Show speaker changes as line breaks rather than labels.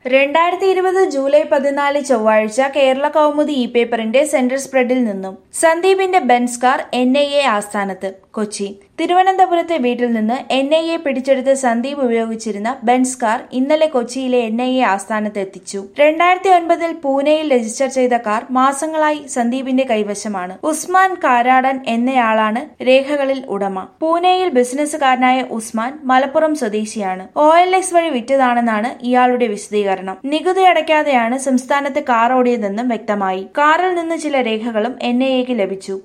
രണ്ടായിരത്തി ഇരുപത് ജൂലൈ പതിനാല് ചൊവ്വാഴ്ച കേരള കൗമുദി ഇ പേപ്പറിന്റെ സെന്റർ സ്പ്രെഡിൽ നിന്നും സന്ദീപിന്റെ Benz car N I A ആസ്ഥാനത്ത് കൊച്ചി തിരുവനന്തപുരത്തെ വീട്ടിൽ നിന്ന് എൻ ഐ എ പിടിച്ചെടുത്ത് സന്ദീപ് ഉപയോഗിച്ചിരുന്ന ബെൻസ് കാർ ഇന്നലെ കൊച്ചിയിലെ എൻ ഐ എ ആസ്ഥാനത്ത് എത്തിച്ചു രണ്ടായിരത്തി ഒൻപതിൽ പൂനെയിൽ രജിസ്റ്റർ ചെയ്ത കാർ മാസങ്ങളായി സന്ദീപിന്റെ കൈവശമാണ് ഉസ്മാൻ കാരാടൻ എന്നയാളാണ് രേഖകളിൽ ഉടമ പൂനെയിൽ ബിസിനസ്സുകാരനായ ഉസ്മാൻ മലപ്പുറം സ്വദേശിയാണ് ഒ എൽ എക്സ് വഴി വിറ്റതാണെന്നാണ് ഇയാളുടെ വിശദീകരണം നികുതി അടയ്ക്കാതെയാണ് സംസ്ഥാനത്ത് കാർ ഓടിയതെന്നും വ്യക്തമായി കാറിൽ നിന്ന് ചില രേഖകളും എൻ ഐ എക്ക് ലഭിച്ചു